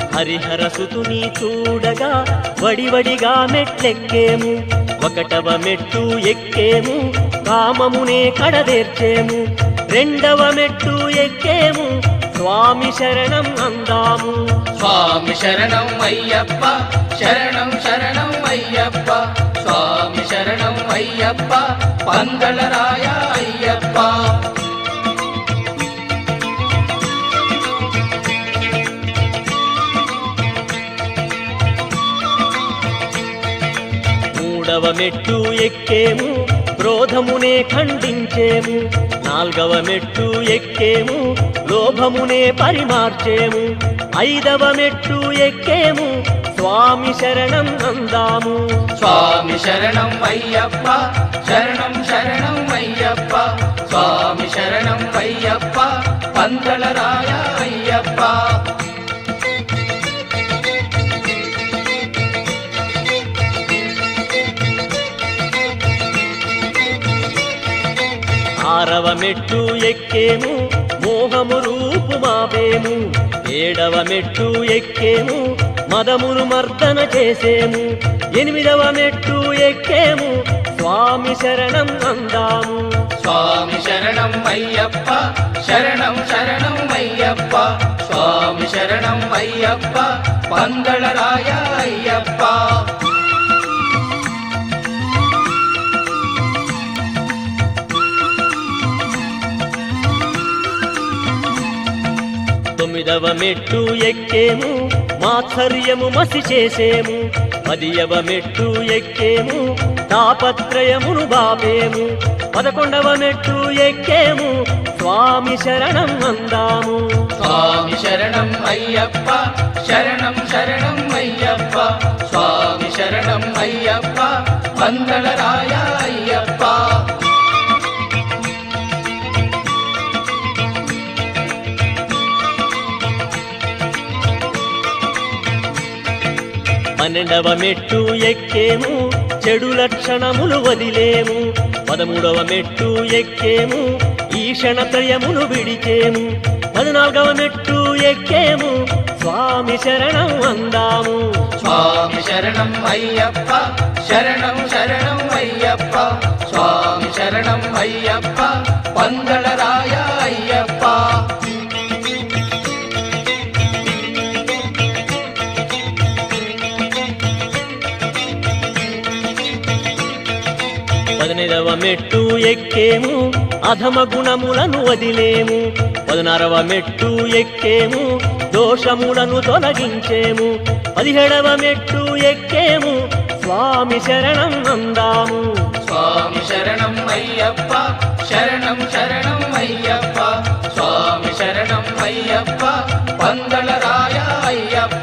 హరిహర సుతుని చూడగా వడివడిగా మెట్లెక్కేము ఒకటవ మెట్టు ఎక్కేము కామమునే కడదేర్చేము రెండవ మెట్టు ఎక్కేము స్వామి శరణం అందాము స్వామి శరణం అయ్యప్ప శరణం శరణం అయ్యప్ప స్వామి శరణం అయ్యప్ప పందలరాయ అయ్యప్ప మూడవ మెట్టు ఎక్కేము క్రోధమునే ఖండించేము నాల్గవ మెట్టు ఎక్కేము లోభమునే పరిమార్చేము ఐదవ మెట్టు ఎక్కేము స్వామి శరణం అందాము స్వామి శరణం అయ్యప్ప శరణం శరణం అయ్యప్ప స్వామి శరణం అయ్యప్ప పందలరాయ అయ్యప్ప ఆరవ మెట్టు ఎక్కేము మోహము రూపు మాపేము ఏడవ మెట్టు ఎక్కేము మదమును మర్దన చేసేము ఎనిమిదవ మెట్టు ఎక్కేము స్వామి శరణం అందాము స్వామి శరణం అయ్యప్ప శరణం శరణం అయ్యప్ప స్వామి శరణం అయ్యప్ప పందళరాయ అయ్యప్ప తొమ్మిదవ మెట్టు ఎక్కేము మాత్సర్యము మసి చేసేము పదియవ మెట్టు ఎక్కేము తాపత్రయమును బాపేము పదకొండవ మెట్టు ఎక్కేము స్వామి శరణం అందాము స్వామి శరణం అయ్యప్ప శరణం శరణం అయ్యప్ప స్వామి శరణం అయ్యప్ప పందళరాయ అయ్యప్ప పన్నెండవ మెట్టు ఎక్కేము చెడు లక్షణములు వదిలేము పదమూడవ మెట్టు ఎక్కేము ఈషణత్రయమును విడిచేము పద్నాలుగవ మెట్టు ఎక్కేము స్వామి శరణం అందాము స్వామి శరణం అయ్యప్ప శరణం శరణం అయ్యప్ప స్వామి శరణం అయ్యప్ప పందళరాయ అయ్యప్ప పదినైదవ మెట్టు ఎక్కేము అధమ గుణములను వదిలేము పదినారవ మెట్టు ఎక్కేము దోషములను తొలగించేము పదిహేడవ మెట్టు ఎక్కేము స్వామి శరణం అందాము స్వామి శరణం అయ్యప్ప శరణం శరణం అయ్యప్ప స్వామి శరణం అయ్యప్ప పందళరాయ అయ్యప్ప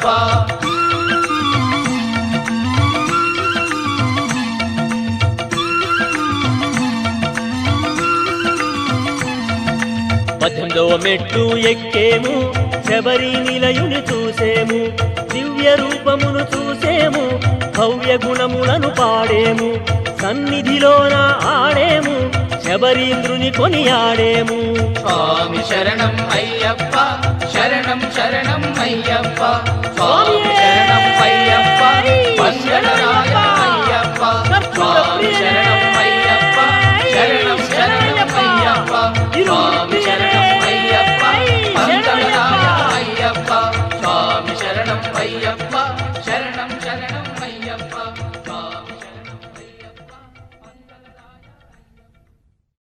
పద్దెనిమిదవ మెట్టు ఎక్కేము శబరి నిలయుని చూసేము దివ్య రూపమును చూసేము భవ్య గుణములను పాడేము సన్నిధిలోన ఆడేము శబరీంద్రుని కొనియాడేము స్వామి శరణం అయ్యప్ప శరణం శరణం అయ్యప్ప స్వామి శరణం అయ్యప్ప పందళరాయ అయ్యప్ప స్వామి శరణం